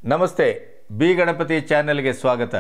ನಮಸ್ತೆ ಬಿ ಗಣಪತಿ ಚಾನೆಲ್ಗೆ ಸ್ವಾಗತ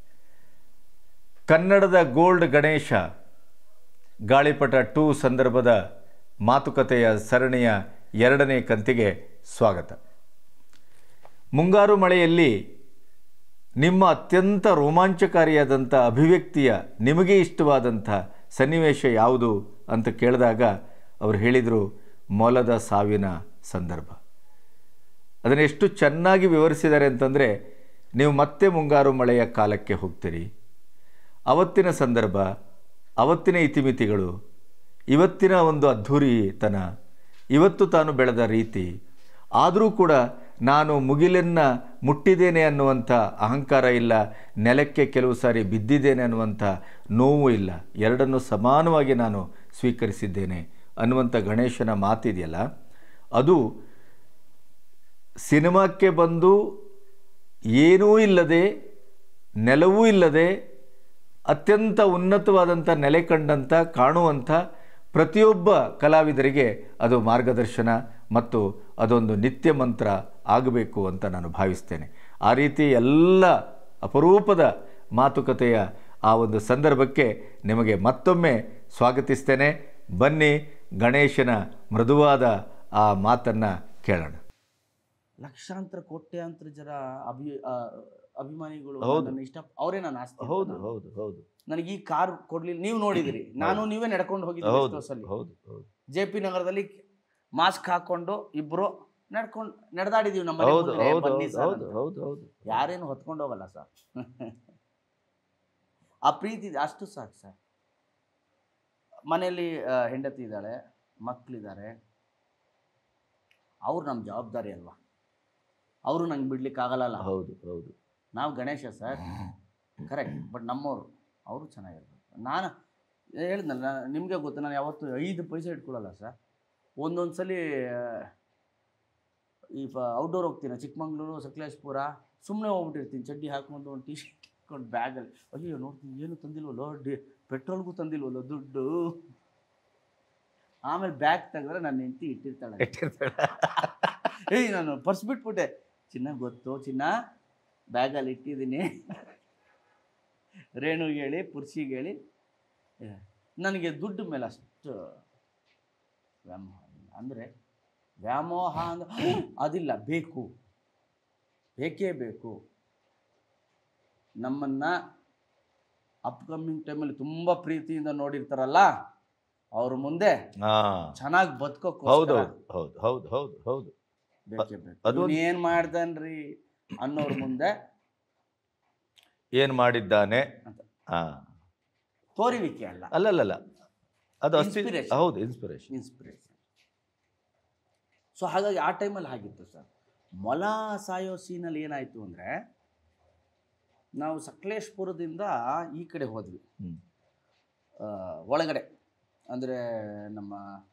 ಕನ್ನಡದ ಗೋಲ್ಡ್ ಗಣೇಶ ಗಾಳಿಪಟ ಟೂ ಸಂದರ್ಭದ ಮಾತುಕತೆಯ ಸರಣಿಯ ಎರಡನೇ ಕಂತಿಗೆ ಸ್ವಾಗತ ಮುಂಗಾರು ಮಳೆಯಲ್ಲಿ ನಿಮ್ಮ ಅತ್ಯಂತ ರೋಮಾಂಚಕಾರಿಯಾದಂಥ ಅಭಿವ್ಯಕ್ತಿಯ ನಿಮಗೆ ಇಷ್ಟವಾದಂಥ ಸನ್ನಿವೇಶ ಯಾವುದು ಅಂತ ಕೇಳಿದಾಗ ಅವರು ಹೇಳಿದರು ಮೊಲದ ಸಾವಿನ ಸಂದರ್ಭ ಅದನ್ನು ಎಷ್ಟು ಚೆನ್ನಾಗಿ ವಿವರಿಸಿದ್ದಾರೆ ಅಂತಂದರೆ ನೀವು ಮತ್ತೆ ಮುಂಗಾರು ಮಳೆಯ ಕಾಲಕ್ಕೆ ಹೋಗ್ತೀರಿ ಅವತ್ತಿನ ಸಂದರ್ಭ ಅವತ್ತಿನ ಇತಿಮಿತಿಗಳು ಇವತ್ತಿನ ಒಂದು ಅದ್ಧೂರಿತನ ಇವತ್ತು ತಾನು ಬೆಳೆದ ರೀತಿ ಆದರೂ ಕೂಡ ನಾನು ಮುಗಿಲನ್ನು ಮುಟ್ಟಿದ್ದೇನೆ ಅನ್ನುವಂಥ ಅಹಂಕಾರ ಇಲ್ಲ ನೆಲಕ್ಕೆ ಕೆಲವು ಸಾರಿ ಬಿದ್ದಿದ್ದೇನೆ ಅನ್ನುವಂಥ ನೋವು ಇಲ್ಲ ಎರಡನ್ನು ಸಮಾನವಾಗಿ ನಾನು ಸ್ವೀಕರಿಸಿದ್ದೇನೆ ಅನ್ನುವಂಥ ಗಣೇಶನ ಮಾತಿದೆಯಲ್ಲ ಅದು ಸಿನಿಮಾಕ್ಕೆ ಬಂದು ಏನೂ ಇಲ್ಲದೆ ನೆಲವೂ ಇಲ್ಲದೆ ಅತ್ಯಂತ ಉನ್ನತವಾದಂಥ ನೆಲೆ ಕಂಡಂಥ ಕಾಣುವಂಥ ಪ್ರತಿಯೊಬ್ಬ ಕಲಾವಿದರಿಗೆ ಅದು ಮಾರ್ಗದರ್ಶನ ಮತ್ತು ಅದೊಂದು ನಿತ್ಯ ಮಂತ್ರ ಆಗಬೇಕು ಅಂತ ನಾನು ಭಾವಿಸ್ತೇನೆ ಆ ರೀತಿ ಎಲ್ಲ ಅಪರೂಪದ ಮಾತುಕತೆಯ ಆ ಒಂದು ಸಂದರ್ಭಕ್ಕೆ ನಿಮಗೆ ಮತ್ತೊಮ್ಮೆ ಸ್ವಾಗತಿಸ್ತೇನೆ ಬನ್ನಿ ಗಣೇಶನ ಮೃದುವಾದ ಆ ಮಾತನ್ನು ಕೇಳೋಣ ಲಕ್ಷಾಂತರ ಕೋಟ್ಯಾಂತರ ಜನ ಅಭಿ ಆ, ಅಭಿಮಾನಿಗಳು ಹೌದು. ನನ್ನ ಇಷ್ಟ ಅವರೇ ನನ್ನ ಆಸ್ತಿ ಹೌದು ಹೌದು ಹೌದು ನನಗೆ ಈ ಕಾರ್ ಕೊಡ್ಲಿಲ್ಲ ನೀವು ನೋಡಿದಿರಿ ನಾನು ನೀವೇ ನಡ್ಕೊಂಡು ಹೋಗಿದ್ದೀವಿ ಹೌದು ಎಷ್ಟೋ ಸಲ ಹೌದು ಹೌದು ಜೆ ಪಿ ನಗರದಲ್ಲಿ ಮಾಸ್ಕ್ ಹಾಕೊಂಡು ಇಬ್ರು ನಡ್ಕೊಂಡು ನಡೆದಾಡಿದೀವಿ ನಮ್ಮ ಮನೆ ಹೌದು ಮುಂದೆ, ಹೌದು ಬನ್ನಿ ಹೌದು ಸರ್ ಹೌದು ಅಂತ. ಹೌದು ಹೌದು ಯಾರೇನು ಹೊತ್ಕೊಂಡು ಹೋಗಲ್ಲ ಸರ್ ಆ ಪ್ರೀತಿ ಇದೆ, ಅಷ್ಟು ಸಾಕು ಸರ್ ಮನೆಯಲ್ಲಿ ಆ, ಹೆಂಡತಿ ಇದ್ದಾಳೆ ಮಕ್ಕಳಿದ್ದಾರೆ ಅವ್ರು ನಮ್ಮ ಜವಾಬ್ದಾರಿ ಅಲ್ವಾ ಅವರು ನಂಗೆ ಬಿಡ್ಲಿಕ್ಕೆ ಆಗಲ್ಲ ಹೌದು ಹೌದು ನಾವು ಗಣೇಶ ಸರ್ ಕರೆಕ್ಟ್ ಬಟ್ ನಮ್ಮವರು ಅವರು ಚೆನ್ನಾಗಿರ್ಬೇಕು ನಾನು ಹೇಳಿದ್ನಲ್ಲ ನಿಮಗೆ ಗೊತ್ತು ನಾನು ಯಾವತ್ತು ಐದು ಪೈಸೆ ಇಟ್ಕೊಳ್ಳಲ್ಲ ಸರ್ ಒಂದೊಂದು ಸಲ ಈ ಔಟ್ಡೋರ್ ಹೋಗ್ತೀನಿ ಚಿಕ್ಕಮಂಗ್ಳೂರು ಸಕಲೇಶ್ಪುರ ಸುಮ್ಮನೆ ಹೋಗ್ಬಿಟ್ಟಿರ್ತೀನಿ ಚಡ್ಡಿ ಹಾಕ್ಕೊಂಡು ಒಂದು ಟಿ ಶರ್ಟ್ ಹಾಕ್ಕೊಂಡು ಬ್ಯಾಗಲ್ಲಿ ಅಯ್ಯೋ ನೋಡ್ತೀನಿ ಏನು ತಂದಿಲ್ವಲ್ಲೋ ಡಿ ಪೆಟ್ರೋಲ್ಗೂ ತಂದಿಲ್ವಲ್ಲೋ ದುಡ್ಡು ಆಮೇಲೆ ಬ್ಯಾಗ್ ತೆಗೆದ್ರೆ ನನ್ನ ಹೆಂಡತಿ ಇಟ್ಟಿರ್ತಾಳೆ ಏಯ್ ನಾನು ಪರ್ಸ್ ಬಿಟ್ಬಿಟ್ಟೆ ಚಿನ್ನ ಗೊತ್ತು ಚಿನ್ನ ಬ್ಯಾಗಲ್ಲಿ ಇಟ್ಟಿದ್ದೀನಿ ರೇಣುಗೆ ಹೇಳಿ ಪುರ್ಸಿಗೆ ಹೇಳಿ ಏ, ನನಗೆ ದುಡ್ಡು ಮೇಲೆ ಅಷ್ಟು ವ್ಯಾಮೋಹ ಇಲ್ಲ ಅಂದರೆ ವ್ಯಾಮೋಹ ಅಂದ್ರೆ ಅದಿಲ್ಲ ಬೇಕು ಬೇಕೇ ಬೇಕು ನಮ್ಮನ್ನು ಅಪ್ಕಮಿಂಗ್ ಟೈಮಲ್ಲಿ ತುಂಬ ಪ್ರೀತಿಯಿಂದ ನೋಡಿರ್ತಾರಲ್ಲ ಅವ್ರ ಮುಂದೆ ಹಾ ಚೆನ್ನಾಗಿ ಹೌದು ಬದುಕೋಕ್ಕೋಸ್ಕರ ಹೌದು ಹೌದು ಹೌದು ಹೌದು ಬೇಕೇ ಬೇಕು ಅದು ಒಂದು- ಏನ್ ಮಾಡ್ದನ್ರಿ ಅನ್ನೋರ್ ಮುಂದೆ ಏನ್ ಮಾಡಿದ್ದಾನೆ ಅಂತ. ಹಾ ತೋರಿವಿಕೆ ಅಲ್ಲ ಅಲ್ಲಲ್ಲಲ್ಲ ಅದು ಅಸ್ತಿ Inspiration. ಹೌದು ಇನ್ಸ್ಪಿರೇಷನ್ ಇನ್ಸ್ಪಿರೇಷನ್ ಸೊ ಹಾಗಾಗಿ ಆ ಟೈಮಲ್ಲಿ ಆಗಿತ್ತು ಸರ್ ಮೊಲ ಸಾಯೋ ಸೀನಲ್ಲಿ ಏನಾಯಿತು ಅಂದರೆ ನಾವು ಸಕಲೇಶ್ಪುರದಿಂದ ಈ ಕಡೆ ಹೋದ್ವಿ ಹ್ಮ್. ಆ, ಒಳಗಡೆ ಅಂದರೆ ನಮ್ಮ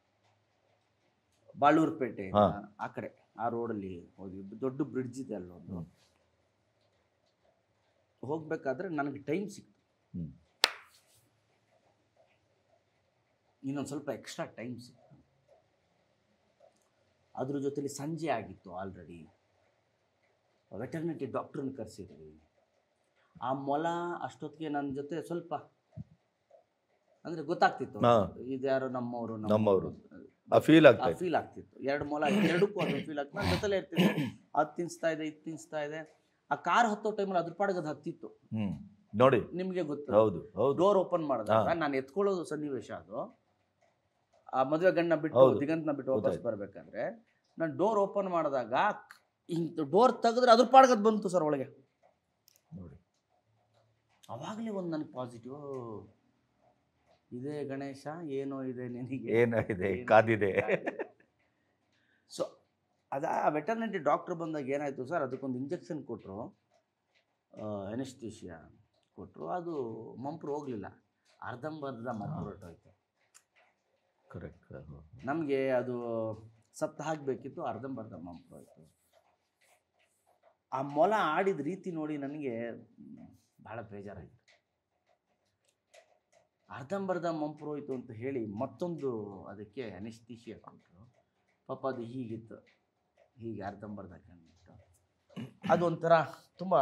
ಬಾಳೂರುಪೇಟೆ ಹಾ. ಆ ಕಡೆ ಆ ರೋಡಲ್ಲಿ ಹೋದ್ವಿ ದೊಡ್ಡ ಬ್ರಿಡ್ಜ್ ಇದೆ ಅಲ್ಲೊಂದು ಹ್ಮ್. ಹೋಗ್ಬೇಕಾದ್ರೆ ನನಗೆ ಟೈಮ್ ಸಿಕ್ತು ಹ್ಮ್. ಇನ್ನೊಂದು ಸ್ವಲ್ಪ ಎಕ್ಸ್ಟ್ರಾ ಟೈಮ್ ಸಿಕ್ತು ಅದ್ರ ಜೊತೆಲಿ ಸಂಜೆ ಆಗಿತ್ತು ಆಲ್ರೆಡಿ ವೆಟರ್ನಿಟಿ ಡಾಕ್ಟ್ರನ್ನ ಕರೆಸಿದ್ವಿ ಆ ಮೊಲ ಅಷ್ಟೊತ್ತಿಗೆ ನನ್ನ ಜೊತೆ ಸ್ವಲ್ಪ ಅಂದರೆ ಗೊತ್ತಾಗ್ತಿತ್ತು ಹಾ. ಇದ್ಯಾರೋ ನಮ್ಮವರು ನಮ್ಮವ್ರು. ಆ ಫೀಲ್ ಆಗ್ತಾ ಇತ್ತು ಫೀಲ್ ಆಗ್ತಿತ್ತು ಎರಡು ಮೊಲ ಎರಡಕ್ಕೂ ಅದು ಫೀಲ್ ಆಗ್ತಿತ್ತು ನಾನು ಜೊತೆಲೇ ಇರ್ತಿದ್ದೆ ಅದು ತಿನ್ಸ್ತಾ ಇದೆ ಇದು ತಿನ್ಸ್ತಾ ಇದೆ ಆ ಕಾರ್ ಹತ್ತೋ ಟೈಮಲ್ಲಿ ಅದ್ರ ಪಾಡಿಗೆ ಅದು ಹತ್ತಿತ್ತು ಹ್ಮ್ ನೋಡಿ ನಿಮಗೆ ಗೊತ್ತು ಹೌದು ಹೌದು ಡೋರ್ ಓಪನ್ ಮಾಡಿದಾಗ ಹಾ. ನಾನು ಎತ್ಕೊಳ್ಳೋದು ಸನ್ನಿವೇಶ ಅದು ಆ ಮದುವೆ ಗಂಡನ ಬಿಟ್ಟು ಹೌದು. ದಿಗಂತನ ಬಿಟ್ಟು ವಾಪಸ್ ಗೊತ್ತಾಯ್ತು. ಬರ್ಬೇಕಾದ್ರೆ ನಾನು ಡೋರ್ ಓಪನ್ ಮಾಡಿದಾಗ ಹಿಂಗೆ ಡೋರ್ ತೆಗೆದ್ರೆ ಅದ್ರ ಪಾಡ್ಗೆ ಅದು ಬಂತು ಸರ್ ಒಳಗೆ ನೋಡಿ ಅವಾಗಲೇ ಒಂದು ನನಗೆ ಪಾಸಿಟಿವ್ ಇದೇ ಗಣೇಶ ಏನೋ ಇದೆ ನಿನಗೆ ಏನಾಗಿದೆ ಏನು ಕಾದಿದೆ ಸೊ ಅದ ಆ ವೆಟರ್ನಿಟಿ ಡಾಕ್ಟ್ರ್ ಬಂದಾಗ ಏನಾಯಿತು ಸರ್ ಅದಕ್ಕೊಂದು ಇಂಜೆಕ್ಷನ್ ಕೊಟ್ಟರು ಎನಿಸ್ಟೇಷಿಯಾ ಕೊಟ್ಟರು ಅದು ಮಂಪ್ರು ಹೋಗಲಿಲ್ಲ ಅರ್ಧಂಬರ್ಧ ಮತ್ತೆ ಹೊರಟೋಯ್ತು ಕರೆಕ್ಟ್ ನಮಗೆ ಅದು ಸತ್ತು ಹಾಕಬೇಕಿತ್ತು ಅರ್ಧಂಬರ್ಧ ಮಂಪ್ರು ಆಯಿತು ಆ ಮೊಲ ಆಡಿದ ರೀತಿ ನೋಡಿ ನನಗೆ ಭಾಳ ಬೇಜಾರಾಯಿತು ಅರ್ಧಂಬರ್ಧ ಮಂಪ್ರು ಹೋಯ್ತು ಅಂತ ಹೇಳಿ ಮತ್ತೊಂದು ಅದಕ್ಕೆ ಅನಿಸ್ತೀಶಿಯಾ ಕೊಟ್ಟರು ಪಾಪ ಅದು ಹೀಗಿತ್ತು ಹೀಗೆ ಅರ್ಧಂಬರ್ಧ ಕಂಡಿತ್ತು ಅದು ಒಂಥರ ತುಂಬ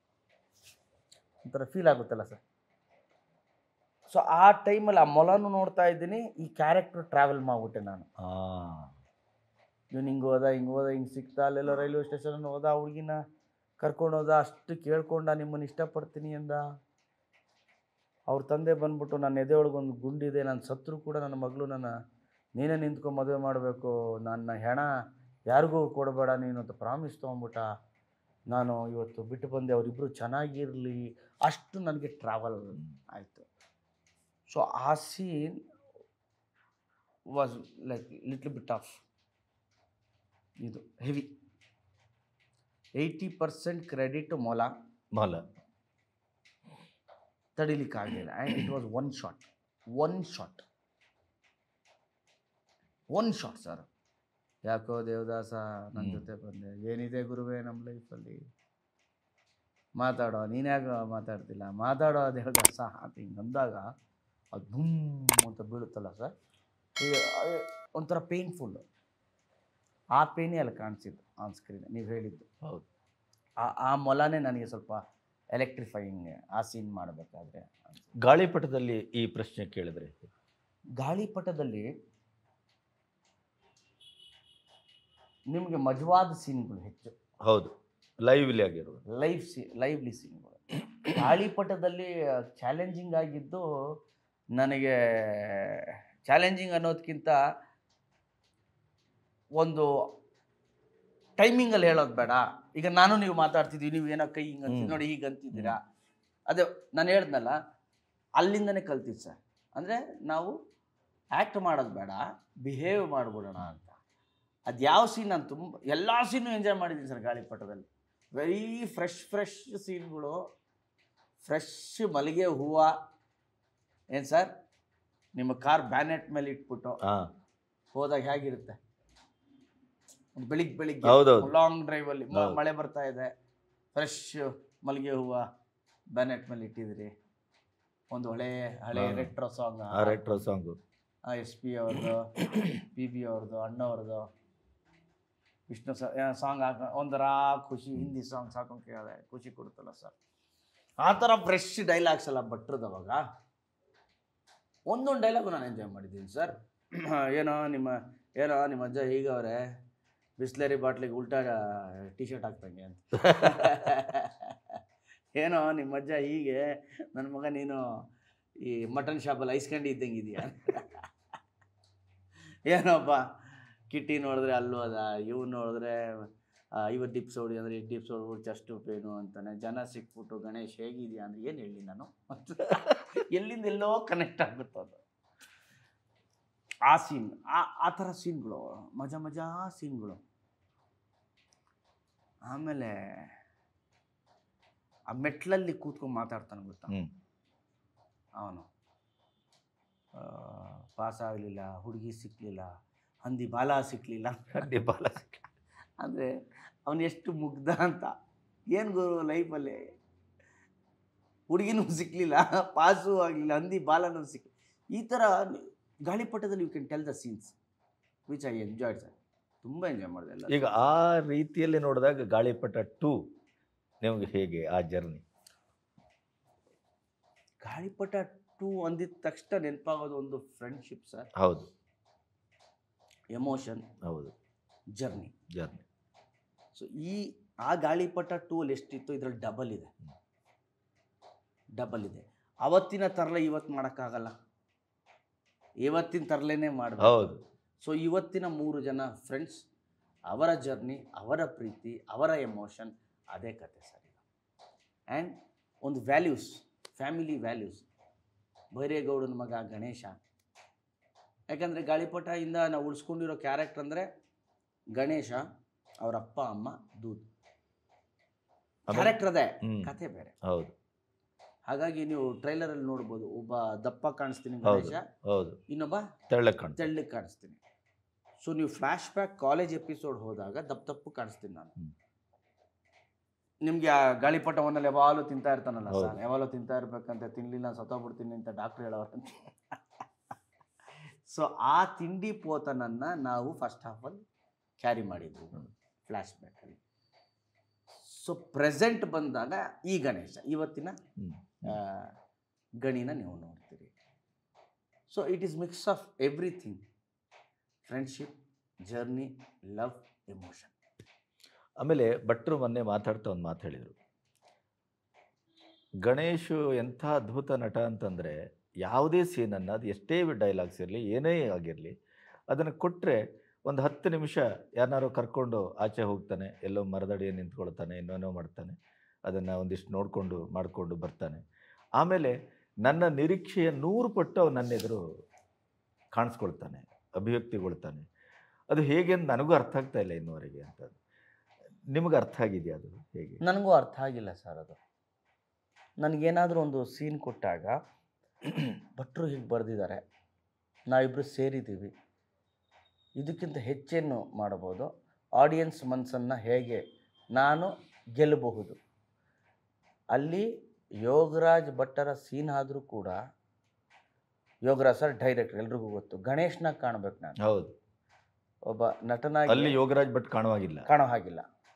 ಒಂಥರ ಫೀಲ್ ಆಗುತ್ತಲ್ಲ ಸರ್ ಸೊ ಆ ಟೈಮಲ್ಲಿ ಆ ಮೊಲನು ನೋಡ್ತಾ ಇದ್ದೀನಿ ಈ ಕ್ಯಾರೆಕ್ಟರ್ ಟ್ರಾವೆಲ್ ಮಾಡ್ಬಿಟ್ಟೆ ನಾನು ಆ ಇವನು ಹಿಂಗೆ ಹೋದ ಹಿಂಗೆ ಹೋದ ಹಿಂಗೆ ಸಿಕ್ತ ಅಲ್ಲೆಲ್ಲೋ ರೈಲ್ವೆ ಸ್ಟೇಷನ್ ಹೋದ ಆ ಹುಡುಗಿನ ಕರ್ಕೊಂಡು ಹೋದ ಅಷ್ಟು ಕೇಳ್ಕೊಂಡ ನಿಮ್ಮನ್ನು ಇಷ್ಟಪಡ್ತೀನಿ ಅಂದ ಅವ್ರ ತಂದೆ ಬಂದ್ಬಿಟ್ಟು ನನ್ನ ಎದೆ ಒಳಗೆ ಒಂದು ಗುಂಡಿದೆ ನಾನು ಸತ್ರು ಕೂಡ ನನ್ನ ಮಗಳು ನನ್ನ ನೀನೇ ನಿಂತ್ಕೊಂಡು ಮದುವೆ ಮಾಡಬೇಕು ನನ್ನ ಹೆಣ ಯಾರಿಗೂ ಕೊಡಬೇಡ ನೀನು ಅಂತ ಪ್ರಾಮಿಸ್ ತೊಗೊಂಬಿಟ್ಟ ನಾನು ಇವತ್ತು ಬಿಟ್ಟು ಬಂದೆ ಅವರಿಬ್ಬರು ಚೆನ್ನಾಗಿರಲಿ ಅಷ್ಟು ನನಗೆ ಟ್ರಾವೆಲ್ ಆಯಿತು ಸೊ ಆ scene was like little bit of ಇದು ಹೆವಿ ಏಯ್ಟಿ ಪರ್ಸೆಂಟ್ ಕ್ರೆಡಿಟ್ ಮೊಲ ಮೊಲ ತಡಿಲಿಕ್ಕಾಗಲಿಲ್ಲ and it was one shot one shot one shot sir ಯಾಕೋ ದೇವದಾಸ ನನ್ನ ಹ್ಮ್. ಜೊತೆ ಬಂದೆ ಏನಿದೆ ಗುರುವೇ ನಮ್ಮ ಲೈಫಲ್ಲಿ ಮಾತಾಡೋ ನೀನ್ಯಾಗ ಮಾತಾಡ್ತಿಲ್ಲ ಮಾತಾಡೋ ದೇವದಾಸ ಅಂತ ಹಿಂಗೆ ಅಂದಾಗ ಅದು ಧುಮ್ ಅಂತ ಬೀಳುತ್ತಲ್ಲ ಸರ್ ಒಂಥರ ಪೇನ್ಫುಲ್ ಆ ಪೇನೇ ಅಲ್ಲಿ ಕಾಣಿಸಿದ್ದು ಆನ್ ಸ್ಕ್ರೀನ್ ನೀವು ಹೇಳಿದ್ದು ಹೌದು ಆ ಆ ಮೊಲನೇ ನನಗೆ ಸ್ವಲ್ಪ ಎಲೆಕ್ಟ್ರಿಫೈಯಿಂಗ್ ಆ ಸೀನ್ ಮಾಡಬೇಕಾದ್ರೆ ಗಾಳಿಪಟದಲ್ಲಿ ಈ ಪ್ರಶ್ನೆ ಕೇಳಿದ್ರೆ ಗಾಳಿಪಟದಲ್ಲಿ ನಿಮಗೆ ಮಜವಾದ ಸೀನ್ಗಳು ಹೆಚ್ಚು ಹೌದು ಲೈವ್ಲಿ ಆಗಿರೋದು ಲೈವ್ ಸಿ ಲೈವ್ಲಿ ಸೀನ್ಗಳು ಗಾಳಿಪಟದಲ್ಲಿ ಚಾಲೆಂಜಿಂಗ್ ಆಗಿದ್ದು ನನಗೆ ಚಾಲೆಂಜಿಂಗ್ ಅನ್ನೋದಕ್ಕಿಂತ ಒಂದು ಟೈಮಿಂಗಲ್ಲಿ ಹೇಳೋದು ಬೇಡ ಈಗ ನಾನು ನೀವು ಮಾತಾಡ್ತಿದ್ದೀವಿ ನೀವು ಏನೋ ಕೈ ಹಿಂಗೆ ಅಂತೀವಿ ಹ್ಮ್. ನೋಡಿ ಹೀಗೆ ಅಂತಿದ್ದೀರಾ ಅದೇ ನಾನು ಹೇಳ್ದ್ನಲ್ಲ ಅಲ್ಲಿಂದನೇ ಕಲ್ತಿದ್ದು ಸರ್ ಅಂದರೆ ನಾವು ಆ್ಯಕ್ಟ್ ಮಾಡೋದು ಬೇಡ ಬಿಹೇವ್ ಮಾಡಿಬಿಡೋಣ ಅಂತ ಅದು ಯಾವ ಸೀನ್ ನಾನು ತುಂಬ ಎಲ್ಲ ಸೀನು ಎಂಜಾಯ್ ಮಾಡಿದ್ದೀನಿ ಸರ್ ಗಾಳಿಪಟದಲ್ಲಿ ವೆರಿ ಫ್ರೆಶ್ ಫ್ರೆಶ್ ಸೀನ್ಗಳು ಫ್ರೆಶ್ ಮಲ್ಲಿಗೆ ಹೂವು ಏನು ಸರ್ ನಿಮ್ಮ ಕಾರ್ ಬ್ಯಾನೆಟ್ ಮೇಲೆ ಇಟ್ಬಿಟ್ಟು ಹಾ ಹೋದಾಗ ಹೇಗಿರುತ್ತೆ ಒಂದು ಬೆಳಿಗ್ಗೆ ಬೆಳಿಗ್ಗೆ ಹೌದೌದು. ಲಾಂಗ್ ಡ್ರೈವಲ್ಲಿ ಹೌದು. ಮಳೆ ಬರ್ತಾ ಇದೆ ಫ್ರೆಶ್ ಮಲ್ಲಿಗೆ ಹೂವು ಬ್ಯಾನೆಟ್ ಮೇಲೆ ಇಟ್ಟಿದ್ದೀರಿ ಒಂದು ಹಳೆ ಹಳೆ ಹಾ. ರೆಟ್ರೋ ಸಾಂಗ್ ಆ ರೆಟ್ರೋ ಸಾಂಗು ಎಸ್ ಪಿ ಅವ್ರದ್ದು ಪಿ ಬಿ ಅವ್ರದ್ದು ಅಣ್ಣವ್ರದ್ದು ವಿಷ್ಣು ಸಾಂಗ್ ಹಾಕ ಒಂಥರ ಖುಷಿ ಹಿಂದಿ ಸಾಂಗ್ಸ್ ಹಾಕೊಂಡು ಕೇಳಿದೆ ಖುಷಿ ಕೊಡುತ್ತಲ್ಲ ಸರ್ ಆ ಥರ ಫ್ರೆಶ್ ಡೈಲಾಗ್ಸ್ ಎಲ್ಲ ಭಟ್ರದ್ದು ಅವಾಗ ಒಂದೊಂದು ಡೈಲಾಗು ನಾನು ಎಂಜಾಯ್ ಮಾಡಿದ್ದೀನಿ ಸರ್ ಏನೋ ನಿಮ್ಮ ಏನೋ ನಿಮ್ಮ ಅಜ್ಜ ಹೀಗವ್ರೆ ಬಿಸ್ಲರಿ ಬಾಟ್ಲಿಗೆ ಉಲ್ಟಾ ಟಿ ಶರ್ಟ್ ಹಾಕ್ತಂಗೆ ಅಂತ ಏನೋ ನಿಮ್ಮ ಅಜ್ಜ ಹೀಗೆ ನನ್ನ ಮಗ ನೀನು ಈ ಮಟನ್ ಶಾಪಲ್ಲಿ ಐಸ್ಕಂಡಿ ಇದ್ದಂಗೆ ಇದೆಯಾ ಏನೋಪ್ಪ ಕಿಟ್ಟಿ ನೋಡಿದ್ರೆ ಅಲ್ಲೂ ಅದ ಇವ್ ನೋಡಿದ್ರೆ ಐವತ್ತು ಡಿಪ್ಸ್ ಹೊಡಿ ಅಂದರೆ ಡಿಪ್ಸ್ ಹೊಡ್ಬಿಟ್ಟು ಚಸ್ಟು ಪೇನು ಅಂತಾನೆ ಜನ ಸಿಕ್ಬಿಟ್ಟು ಗಣೇಶ್ ಹೇಗಿದೆಯಾ ಅಂದರೆ ಏನು ಹೇಳಿ ನಾನು ಎಲ್ಲಿಂದ ಎಲ್ಲೋ ಕನೆಕ್ಟ್ ಆಗುತ್ತೆ ಅದು ಆ ಸೀನ್ ಆ ಆ ಥರ ಸೀನ್ಗಳು ಮಜಾ ಮಜಾ ಸೀನ್ಗಳು ಆಮೇಲೆ ಆ ಮೆಟ್ಲಲ್ಲಿ ಕೂತ್ಕೊಂಡು ಮಾತಾಡ್ತಾನೆ ಗೊತ್ತಾ ಹ್ಮ್ ಅವನು ಪಾಸ್ ಆಗಲಿಲ್ಲ ಹುಡುಗಿ ಸಿಕ್ಕಲಿಲ್ಲ ಹಂದಿ ಬಾಲ ಸಿಕ್ಕಲಿಲ್ಲ ಖಂಡಿತ ಬಾಲ ಸಿಕ್ಕ. ಅಂದರೆ ಅವನು ಎಷ್ಟು ಮುಗ್ಧ ಅಂತ ಏನು ಗುರು ಲೈಫಲ್ಲಿ ಹುಡುಗಿನೂ ಸಿಕ್ಕಲಿಲ್ಲ ಪಾಸು ಆಗಲಿಲ್ಲ ಹಂದಿ ಬಾಲನೂ ಸಿಕ್ ಈ ಥರ ಗಾಳಿಪಟದಲ್ಲಿ you can tell the scenes which I enjoyed sir ತುಂಬ ಎಂಜಾಯ್ ಮಾಡಿದೆ ಎಲ್ಲ ಈಗ ಆ ರೀತಿಯಲ್ಲಿ ನೋಡಿದಾಗ ಗಾಳಿಪಟ ಟೂ ನಿಮಗೆ ಹೇಗೆ ಆ ಜರ್ನಿ ಗಾಳಿಪಟ ಟೂ ಅಂದಿದ ತಕ್ಷಣ ನೆನಪಾಗೋದು ಒಂದು ಫ್ರೆಂಡ್ಶಿಪ್ ಸರ್ ಹೌದು ಎಮೋಷನ್ ಹೌದು ಜರ್ನಿ ಜರ್ನಿ ಸೊ ಈ ಆ ಗಾಳಿಪಟ ಟೂಲ್ ಎಷ್ಟಿತ್ತು ಇದರಲ್ಲಿ ಡಬಲ್ ಇದೆ ಡಬಲ್ ಇದೆ ಅವತ್ತಿನ ತರಲೆ ಇವತ್ತು ಮಾಡೋಕ್ಕಾಗಲ್ಲ ಇವತ್ತಿನ ತರಲೇನೆ ಮಾಡಬೇಕು ಹೌದು ಸೊ ಇವತ್ತಿನ ಮೂರು ಜನ ಫ್ರೆಂಡ್ಸ್ ಅವರ ಜರ್ನಿ ಅವರ ಪ್ರೀತಿ ಅವರ ಎಮೋಷನ್ ಅದೇ ಕತೆ ಸರ್ ಈಗ ಆ್ಯಂಡ್ ಒಂದು ವ್ಯಾಲ್ಯೂಸ್ ಫ್ಯಾಮಿಲಿ ವ್ಯಾಲ್ಯೂಸ್ ಬೈರೇಗೌಡನ ಮಗ ಗಣೇಶ ಯಾಕಂದರೆ ಗಾಳಿಪಟ ಇಂದ ನಾವು ಉಳಿಸ್ಕೊಂಡಿರೋ ಕ್ಯಾರೆಕ್ಟರ್ ಅಂದರೆ ಗಣೇಶ ಅವರ ಅಪ್ಪ ಅಮ್ಮ ದೂದ್ ಆಮೇಲೆ- ಕ್ಯಾರೆಕ್ಟರ್ ಅದೇ ಹ್ಮ್ ಕತೆ ಬೇರೆ ಹೌದು ಹಾಗಾಗಿ ನೀವು ಟ್ರೈಲರಲ್ಲಿ ನೋಡ್ಬೋದು ಒಬ್ಬ ದಪ್ಪ ಕಾಣಿಸ್ತೀನಿ ಹೌದು. ಗಣೇಶ ಹೌದು ಇನ್ನೊಬ್ಬ ತೆಳ್ಳಗೆ ಕಾಣ್ತದೆ ತೆಳ್ಳಗೆ ಕಾಣಿಸ್ತೀನಿ ಸೊ ನೀವು ಫ್ಲ್ಯಾಶ್ ಬ್ಯಾಕ್ ಕಾಲೇಜ್ ಎಪಿಸೋಡ್ ಹೋದಾಗ ದಪ್ಪ ದಪ್ಪು ಕಾಣಿಸ್ತೀನಿ ನಾನು ಹ್ಮ್. ನಿಮಗೆ ಆ ಗಾಳಿಪಟವನ್ನಲ್ಲಿ ಯಾವಾಗಲೂ ತಿಂತಾ ಇರ್ತಾನಲ್ಲ ಹೌದು. ಸರ್ ಯಾವಾಗಲೂ ತಿಂತಾ ಇರ್ಬೇಕಂತ ತಿನ್ಲಿಲ್ಲ ಸತ್ತೋಗ್ಬಿಡ್ತೀನಿ ಅಂತ ಡಾಕ್ಟ್ರ್ ಹೇಳೋರಂತ ಸೊ ಆ ತಿಂಡಿ ಪೋತನನ್ನು ನಾವು ಫಸ್ಟ್ ಹಾಫಲ್ಲಿ ಕ್ಯಾರಿ ಮಾಡಿದ್ವಿ ಹ್ಮ್. ಫ್ಲ್ಯಾಶ್ ಬ್ಯಾಕಲ್ಲಿ ಸೊ ಪ್ರೆಸೆಂಟ್ ಬಂದಾಗ ಈ ಗಣೇಶ ಇವತ್ತಿನ ಹ್ಮ್. ಆ, ಗಣಿನ ನೀವು ನೋಡ್ತೀರಿ so it is mix of everything friendship journey love emotion ಆಮೇಲೆ ಭಟ್ರು ಮೊನ್ನೆ ಮಾತಾಡ್ತಾ ಒಂದು ಮಾತು ಹೇಳಿದರು ಗಣೇಶು ಎಂಥ ಅದ್ಭುತ ನಟ ಅಂತಂದರೆ ಯಾವುದೇ ಸೀನನ್ನು ಅದು ಎಷ್ಟೇ ಡೈಲಾಗ್ಸ್ ಇರಲಿ ಏನೇ ಆಗಿರಲಿ ಅದನ್ನು ಕೊಟ್ಟರೆ ಒಂದು ಹತ್ತು ನಿಮಿಷ ಯಾರನ್ನಾರು ಕರ್ಕೊಂಡು ಆಚೆ ಹೋಗ್ತಾನೆ ಎಲ್ಲೋ ಮರದಡಿಗೆ ನಿಂತ್ಕೊಳ್ತಾನೆ ಇನ್ನೇನೋ ಮಾಡ್ತಾನೆ ಅದನ್ನು ಒಂದಿಷ್ಟು ನೋಡಿಕೊಂಡು ಮಾಡಿಕೊಂಡು ಬರ್ತಾನೆ ಆಮೇಲೆ ನನ್ನ ನಿರೀಕ್ಷೆಯ ನೂರು ಪಟ್ಟು ಅವ್ನು ನನ್ನ ಎದುರು ಕಾಣಿಸ್ಕೊಳ್ತಾನೆ ಅಭಿವ್ಯಕ್ತಿಗೊಳ್ತಾನೆ ಅದು ಹೇಗೆ ಅಂತ ನನಗೂ ಅರ್ಥ ಆಗ್ತಾ ಇಲ್ಲ ಇನ್ನುವರೆಗೆ ಅಂತ ನಿಮಗೆ ಅರ್ಥ ಆಗಿದೆಯಾ ಅದು ಹೇಗೆ ನನಗೂ ಅರ್ಥ ಆಗಿಲ್ಲ ಸರ್ ಅದು ನನಗೇನಾದರೂ ಒಂದು ಸೀನ್ ಕೊಟ್ಟಾಗ ಭಟ್ರು ಹೀಗೆ ಬರೆದಿದ್ದಾರೆ ನಾವಿಬ್ಬರು ಸೇರಿದ್ದೀವಿ ಇದಕ್ಕಿಂತ ಹೆಚ್ಚೇನು ಮಾಡಬಹುದು ಆಡಿಯನ್ಸ್ ಮನಸ್ಸನ್ನು ಹೇಗೆ ನಾನು ಗೆಲ್ಲಬಹುದು ಅಲ್ಲಿ ಯೋಗರಾಜ್ ಭಟ್ಟರ ಸೀನ್ ಆದರೂ ಕೂಡ ಯೋಗರಾಜ್ ಸರ್ ಡೈರೆಕ್ಟರ್ ಎಲ್ರಿಗೂ ಗೊತ್ತು ಗಣೇಶ್ನಾಗ ಕಾಣ್ಬೇಕು ನಾನು ಹೌದು ಒಬ್ಬ ನಟನಾಗಿ ಅಲ್ಲಿ ಯೋಗರಾಜ್ ಭಟ್ ಕಾಣುವಾಗಿಲ್ಲ ಕಾಣೋ ಹಾಗಿಲ್ಲ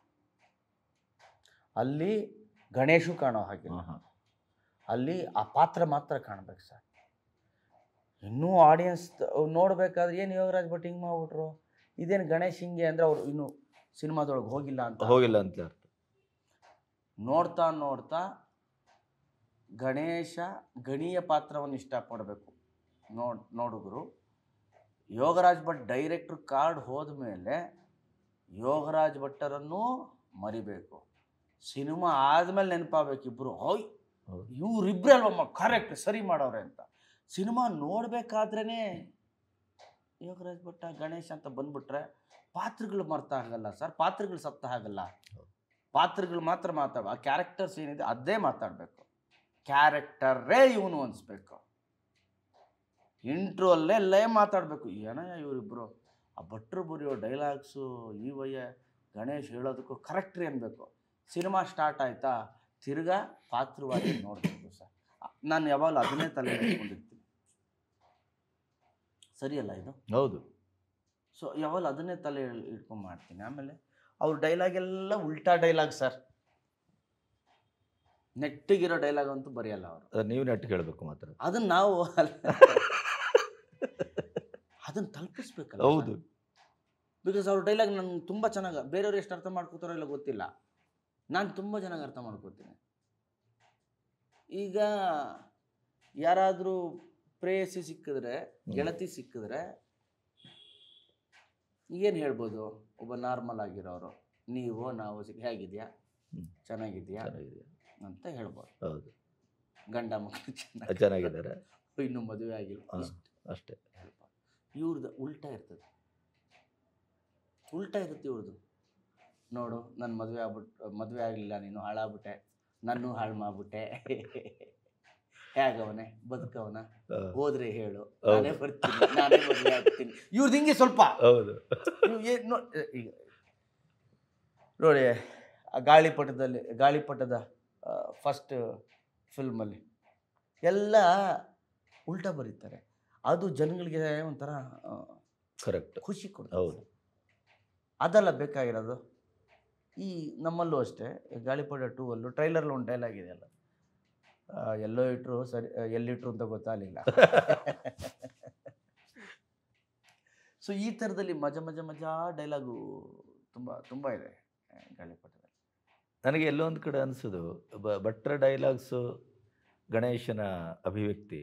ಅಲ್ಲಿ ಗಣೇಶು ಕಾಣೋ ಹಾಗಿಲ್ಲ ಹಾಂ ಹಾಂ ಅಲ್ಲಿ ಆ ಪಾತ್ರ ಮಾತ್ರ ಕಾಣ್ಬೇಕು ಸರ್ ಇನ್ನೂ ಆಡಿಯನ್ಸ್ ನೋಡ್ಬೇಕಾದ್ರೆ ಏನು ಯೋಗರಾಜ್ ಭಟ್ ಹಿಂಗೆ ಮಾಡ್ಬಿಟ್ರು ಇದೇನು ಗಣೇಶ್ ಹಿಂಗೆ ಅಂದರೆ ಅವ್ರು ಇನ್ನೂ ಸಿನಿಮಾದೊಳಗೆ ಹೋಗಿಲ್ಲ ಅಂತ ಹೋಗಿಲ್ಲ ಅಂತ ಅರ್ಥ ನೋಡ್ತಾ ನೋಡ್ತಾ ಗಣೇಶ ಗಣೀಯ ಪಾತ್ರವನ್ನು ಇಷ್ಟಪಡಬೇಕು ನೋಡ್ ನೋಡುಗರು ಯೋಗರಾಜ್ ಭಟ್ ಡೈರೆಕ್ಟ್ರ್ ಕಾರ್ಡ್ ಹೋದ ಮೇಲೆ ಯೋಗರಾಜ್ ಭಟ್ಟರನ್ನೂ ಮರಿಬೇಕು ಸಿನಿಮಾ ಆದಮೇಲೆ ನೆನಪಾಗಬೇಕು ಇಬ್ಬರು ಹೋಯ್ ಹೌದು. ಇವರಿಬ್ಬರೇ ಅಲ್ವಮ್ಮ ಕರೆಕ್ಟ್ ಸರಿ ಮಾಡವ್ರೆ ಅಂತ ಸಿನಿಮಾ ನೋಡಬೇಕಾದ್ರೇ ಯೋಗರಾಜ್ ಭಟ್ಟ ಗಣೇಶ್ ಅಂತ ಬಂದ್ಬಿಟ್ರೆ ಪಾತ್ರಗಳು ಮರ್ತ ಆಗಲ್ಲ ಸರ್ ಪಾತ್ರಗಳು ಸತ್ತ ಆಗಲ್ಲ ಪಾತ್ರಗಳು ಮಾತ್ರ ಮಾತಾಡುವ ಆ ಕ್ಯಾರೆಕ್ಟರ್ಸ್ ಏನಿದೆ ಅದೇ ಮಾತಾಡಬೇಕು ಕ್ಯಾರೆಕ್ಟರೇ ಇವನು ಅನಿಸ್ಬೇಕು ಇಂಟ್ರೋ ಅಲ್ಲೇ ಅಲ್ಲೇ ಮಾತಾಡಬೇಕು ಏನಯ್ಯ ಇವರಿಬ್ಬರು ಆ ಭಟ್ರು ಬರೆಯೋ ಡೈಲಾಗ್ಸು ಈ ವಯ್ಯ ಗಣೇಶ್ ಹೇಳೋದಕ್ಕೂ ಕರೆಕ್ಟ್ರಿ ಅನ್ಬೇಕು ಸಿನಿಮಾ ಸ್ಟಾರ್ಟ್ ಆಯ್ತಾ ತಿರ್ಗಾ ಪಾತ್ರವಾಗಿ ನೋಡಬೇಕು ಸರ್ ನಾನು ಯಾವಾಗಲೂ ಅದನ್ನೇ ತಲೆ ಇಟ್ಕೊಂಡಿರ್ತೀನಿ ಸರಿಯಲ್ಲ ಇದು ಹೌದು ಸೊ ಯಾವಾಗಲೂ ಅದನ್ನೇ ತಲೆ ಇಟ್ಕೊಂಡು ಮಾಡ್ತೀನಿ ಆಮೇಲೆ ಅವ್ರ ಡೈಲಾಗ್ ಎಲ್ಲ ಉಲ್ಟಾ ಡೈಲಾಗ್ ಸರ್ ನೆಟ್ಟಿಗಿರೋ ಡೈಲಾಗ್ ಅಂತೂ ಬರೆಯಲ್ಲ ಅವರು ಅದು ನೀವು ನೆಟ್ಟು ಕೇಳಬೇಕು ಮಾತ್ರ ಅದನ್ನ ನಾವು ಅದನ್ನ ತಲುಪಿಸ್ಬೇಕಲ್ಲ ಹೌದು ಬಿಕಾಸ್ ಅವ್ರ ಡೈಲಾಗ್ ನನ್ಗೆ ತುಂಬ ಚೆನ್ನಾಗಿ ಬೇರೆಯವ್ರು ಎಷ್ಟು ಅರ್ಥ ಮಾಡ್ಕೋತಾರೋ ಇಲ್ಲ ಗೊತ್ತಿಲ್ಲ ನಾನು ತುಂಬ ಚೆನ್ನಾಗಿ ಅರ್ಥ ಮಾಡ್ಕೋತೀನಿ ಈಗ ಯಾರಾದರೂ ಪ್ರೇಯಸಿ ಸಿಕ್ಕಿದ್ರೆ ಗೆಳತಿ ಸಿಕ್ಕಿದ್ರೆ ಏನು ಹೇಳ್ಬೋದು ಒಬ್ಬ ನಾರ್ಮಲ್ ಆಗಿರೋರು ನೀವು ನಾವು ಸಿಕ್ ಹೇಗಿದೆಯಾ ಹ್ಮ್. ಚೆನ್ನಾಗಿದೆಯಾ ಚೆನ್ನಾಗಿದೆ ಅಂತ ಹೇಳ್ಬೋದು ಹೌದು ಗಂಡ ಮಕ್ಕಳು ಚೆನ್ನಾಗಿ ಚೆನ್ನಾಗಿದ್ದಾರೆ ಇನ್ನೂ ಮದುವೆ ಆಗಿಲ್ಲ ಹಾ. ಇಷ್ಟು ಅಷ್ಟೇ ಹೇಳ್ಬೋದು ಇವ್ರದ್ದು ಉಲ್ಟಾ ಇರ್ತದೆ ಉಲ್ಟಾ ಇರುತ್ತೆ ಇವ್ರದ್ದು ನೋಡು ನನ್ನ ಮದುವೆ ಆಗ್ಬಿಟ್ಟು ಮದುವೆ ಆಗಲಿಲ್ಲ ನೀನು ಹಾಳಾಗ್ಬಿಟ್ಟೆ ನನ್ನೂ ಹಾಳು ಮಾಡ್ಬಿಟ್ಟೆ ಹೇಗವನೆ ಬದುಕವನ ಆ, ಹೋದ್ರೆ ಹೇಳು ಹೌದು. ನಾನೇ ಬರ್ತೀನಿ ನಾನೇ ಮದುವೆ ಆಗ್ತೀನಿ ಇವ್ರದ್ದು ಹಿಂಗೆ ಸ್ವಲ್ಪ ಹೌದು ಇವ್ ಏನ್ ನೋ ಈಗ ನೋಡಿ ಆ ಗಾಳಿಪಟದಲ್ಲಿ ಗಾಳಿಪಟದ ಫಸ್ಟ್ ಫಿಲ್ಮಲ್ಲಿ ಎಲ್ಲ ಉಲ್ಟಾ ಬರೀತಾರೆ ಅದು ಜನಗಳಿಗೆ ಒಂಥರ ಆ, ಕರೆಕ್ಟ್ ಖುಷಿ ಕೊಡ್ತದೆ ಹೌದು ಅದಲ್ಲ ಬೇಕಾಗಿರೋದು ಈ ನಮ್ಮಲ್ಲೂ ಅಷ್ಟೇ ಈ ಗಾಳಿಪಟ ಟೂ ಅಲ್ಲೂ ಟ್ರೈಲರ್ಲಿ ಒಂದು ಡೈಲಾಗ್ ಇದೆಯಲ್ಲ ಆ, ಎಲ್ಲೋ ಇಟ್ರು ಸರಿ ಆ, ಎಲ್ಲಿಟ್ರು ಅಂತ ಗೊತ್ತಾಗಲಿಲ್ಲ ಸೊ ಈ ಥರದಲ್ಲಿ ಮಜಾ ಮಜಾ ಮಜಾ ಡೈಲಾಗು ತುಂಬ ತುಂಬ ಇದೆ ಆ, ಗಾಳಿಪಟದಲ್ಲಿ ನನಗೆ ಎಲ್ಲೋ ಒಂದು ಕಡೆ ಅನಿಸೋದು ಬ ಭಟ್ರ ಡೈಲಾಗ್ಸು ಗಣೇಶನ ಅಭಿವ್ಯಕ್ತಿ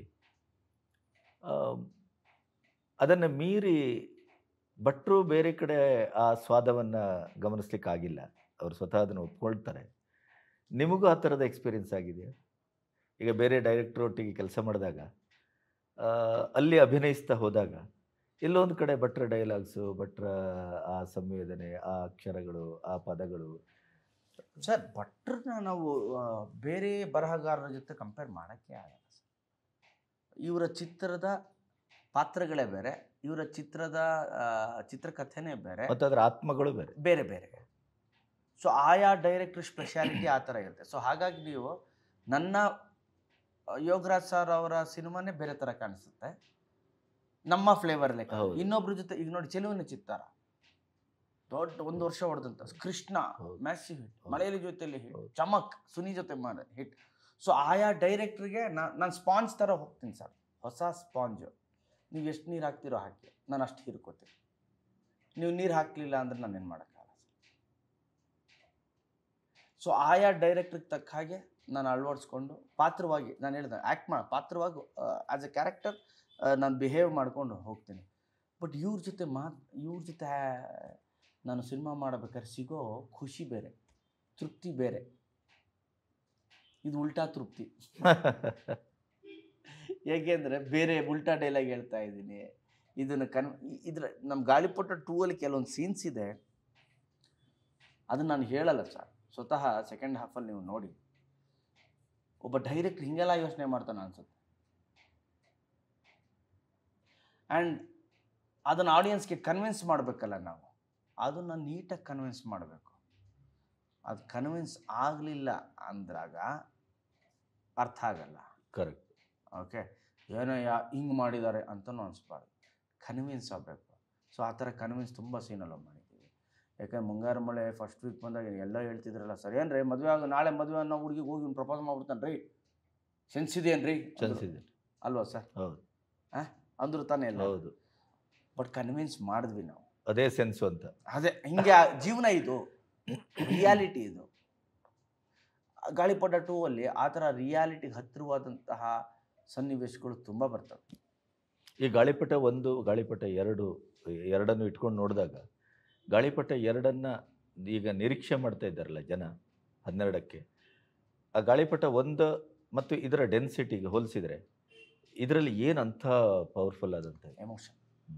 ಅದನ್ನು ಮೀರಿ ಭಟ್ರು ಬೇರೆ ಕಡೆ ಆ ಸ್ವಾದವನ್ನು ಗಮನಿಸ್ಲಿಕ್ಕಾಗಿಲ್ಲ ಅವರು ಸ್ವತಃ ಅದನ್ನು ಒಪ್ಕೊಳ್ತಾರೆ ನಿಮಗೂ ಆ ಥರದ ಎಕ್ಸ್ಪೀರಿಯನ್ಸ್ ಆಗಿದೆಯಾ ಈಗ ಬೇರೆ ಡೈರೆಕ್ಟ್ರ್ ಒಟ್ಟಿಗೆ ಕೆಲಸ ಮಾಡಿದಾಗ ಆ, ಅಲ್ಲಿ ಅಭಿನಯಿಸ್ತಾ ಹೋದಾಗ ಎಲ್ಲೊಂದು ಕಡೆ ಭಟ್ರ ಡೈಲಾಗ್ಸು ಭಟ್ರ ಆ ಸಂವೇದನೆ ಆ ಅಕ್ಷರಗಳು ಆ ಪದಗಳು ಸರ್ ಭಟ್ರನ್ನ ನಾವು ಆ, ಬೇರೆ ಬರಹಗಾರರ ಜೊತೆ ಕಂಪೇರ್ ಮಾಡೋಕ್ಕೆ ಆಗಲ್ಲ ಸರ್ ಇವರ ಚಿತ್ರದ ಪಾತ್ರಗಳೇ ಬೇರೆ ಇವರ ಚಿತ್ರದ ಆ, ಚಿತ್ರಕಥೆನೇ ಬೇರೆ ಮತ್ತು ಅದರ ಆತ್ಮಗಳು ಬೇರೆ ಬೇರೆ ಬೇರೆ ಸೊ ಆಯಾ ಡೈರೆಕ್ಟರ್ ಸ್ಪೆಷಾಲಿಟಿ ಆ ಥರ ಇರುತ್ತೆ ಸೊ ಹಾಗಾಗಿ ನೀವು ನನ್ನ ಆ, ಯೋಗರಾಜ್ ಸರ್ ಅವರ ಸಿನಿಮಾನೇ ಬೇರೆ ಥರ ಕಾಣಿಸುತ್ತೆ ನಮ್ಮ ಫ್ಲೇವರ್ ಲೆಕ್ಕ ಹೌದು. ಇನ್ನೊಬ್ರ ಜೊತೆ ಈಗ ನೋಡಿ ಚೆಲುವಿನ ಚಿತ್ತಾರ ದೊಡ್ಡ ಒಂದು ವರ್ಷ ಹೊಡೆದಂತ ಕೃಷ್ಣ ಹೌದು. ಮ್ಯಾಸಿವ್ ಹಿಟ್ ಹೌದು. ಮಲಯಾಳಿ ಜೊತೆಲಿ ಹಿಟ್ ಹೌದು. ಚಮಕ್ ಸುನಿ ಜೊತೆ ಮಾಡ ಹಿಟ್ ಸೊ ಆಯಾ ಡೈರೆಕ್ಟ್ರಿಗೆ ನಾನು ಸ್ಪಾಂಜ್ ಥರ ಹೋಗ್ತೀನಿ ಸರ್ ಹೊಸ ಸ್ಪಾಂಜ್ ನೀವು ಎಷ್ಟು ನೀರು ಹಾಕ್ತಿರೋ ಹಾಕಿ ನಾನು ಅಷ್ಟು ಹೀರ್ಕೋತೀನಿ ನೀವು ನೀರು ಹಾಕಲಿಲ್ಲ ಅಂದ್ರೆ ನಾನು ಏನು ಮಾಡೋಕ್ಕಾಗಲ್ಲ ಸೊ ಆಯಾ ಡೈರೆಕ್ಟ್ರಿಗೆ ತಕ್ಕ ಹಾಗೆ ನಾನು ಅಳವಡಿಸ್ಕೊಂಡು ಪಾತ್ರವಾಗಿ ನಾನು ಹೇಳಿದೆ ಆ್ಯಕ್ಟ್ ಮಾಡಿ ಪಾತ್ರವಾಗಿ ಆ್ಯಸ್ ಎ ಕ್ಯಾರೆಕ್ಟರ್ ನಾನು ಬಿಹೇವ್ ಮಾಡ್ಕೊಂಡು ಹೋಗ್ತೀನಿ ಬಟ್ ಇವ್ರ ಜೊತೆ ಮಾತ್ ಇವ್ರ ಜೊತೆ ನಾನು ಸಿನಿಮಾ ಮಾಡಬೇಕಾದ್ರೆ ಸಿಗೋ ಖುಷಿ ಬೇರೆ ತೃಪ್ತಿ ಬೇರೆ ಇದು ಉಲ್ಟಾ ತೃಪ್ತಿ ಹೇಗೆಂದರೆ ಬೇರೆ ಉಲ್ಟಾ ಡೈಲಾಗ್ ಹೇಳ್ತಾ ಇದ್ದೀನಿ ಇದನ್ನು ಕನ್ ಇದ್ರ ನಮ್ಮ ಗಾಳಿಪಟ ಟೂ ಅಲ್ಲಿ ಕೆಲವೊಂದು ಸೀನ್ಸ್ ಇದೆ ಅದನ್ನು ನಾನು ಹೇಳಲ್ಲ ಸರ್ ಸ್ವತಃ ಸೆಕೆಂಡ್ ಹಾಫಲ್ಲಿ ನೀವು ನೋಡಿ ಒಬ್ಬ ಡೈರೆಕ್ಟ್ ಹಿಂಗೆಲ್ಲ ಯೋಚನೆ ಮಾಡ್ತಾನೆ ಅನ್ಸುತ್ತೆ ಆ್ಯಂಡ್ ಅದನ್ನು ಆಡಿಯನ್ಸ್ಗೆ ಕನ್ವಿನ್ಸ್ ಮಾಡಬೇಕಲ್ಲ ನಾವು ಅದನ್ನು ನೀಟಾಗಿ ಕನ್ವಿನ್ಸ್ ಮಾಡಬೇಕು ಅದು ಕನ್ವಿನ್ಸ್ ಆಗಲಿಲ್ಲ ಅಂದಾಗ ಅರ್ಥ ಆಗಲ್ಲ ಕರೆಕ್ಟ್ ಓಕೆ ಏನೋ ಯಾ ಹಿಂಗೆ ಮಾಡಿದ್ದಾರೆ ಅಂತಲೂ ಅನಿಸ್ಬಾರ್ದು ಕನ್ವಿನ್ಸ್ ಆಗಬೇಕು ಸೊ ಆ ಥರ ಕನ್ವಿನ್ಸ್ ತುಂಬ ಸೀನಲ್ಲ ಮಾಡಿದ್ದೀವಿ ಯಾಕಂದ್ರೆ ಮುಂಗಾರು ಮಳೆ ಫಸ್ಟ್ ವೀಕ್ ಬಂದಾಗ ಎಲ್ಲ ಹೇಳ್ತಿದ್ರಲ್ಲ ಸರ್ ಏನು ರೀ ಮದುವೆ ಆಗ ನಾಳೆ ಮದುವೆ ಅನ್ನೋ ಹುಡುಗಿಗೆ ಹೋಗಿ ಒಂದು ಪ್ರಪೋಸ್ ಮಾಡ್ಬಿಡ್ತಾನೆ ರೀ ಸೆನ್ಸ್ ಇದೆಯೇನು ರೀ ಚಾನ್ಸ್ ಇದೆ ಅಲ್ವಾ ಸರ್ ಹೌದು ಅಂದ್ರು ತಾನೇ ಇಲ್ಲ ಹೌದು ಬಟ್ ಕನ್ವಿನ್ಸ್ ಮಾಡಿದ್ವಿ ನಾವು ಅದೇ ಸೆನ್ಸು ಅಂತ ಅದೇ ಹಿಂಗೆ ಆ ಜೀವನ ಇದು ರಿಯಾಲಿಟಿ ಇದು ಗಾಳಿಪಟ ಟೂ ಅಲ್ಲಿ ಆ ಥರ ರಿಯಾಲಿಟಿಗೆ ಹತ್ತಿರವಾದಂತಹ ಸನ್ನಿವೇಶಗಳು ತುಂಬ ಬರ್ತವೆ ಈ ಗಾಳಿಪಟ ಒಂದು ಗಾಳಿಪಟ ಎರಡು ಎರಡನ್ನು ಇಟ್ಕೊಂಡು ನೋಡಿದಾಗ ಗಾಳಿಪಟ ಎರಡನ್ನು ಈಗ ನಿರೀಕ್ಷೆ ಮಾಡ್ತಾ ಇದ್ದಾರಲ್ಲ ಜನ ಹನ್ನೆರಡಕ್ಕೆ ಆ ಗಾಳಿಪಟ ಒಂದು ಮತ್ತು ಇದರ ಡೆನ್ಸಿಟಿಗೆ ಹೋಲಿಸಿದರೆ ಇದರಲ್ಲಿ ಏನು ಅಂಥ ಪವರ್ಫುಲ್ ಆದಂಥ ಎಮೋಷನ್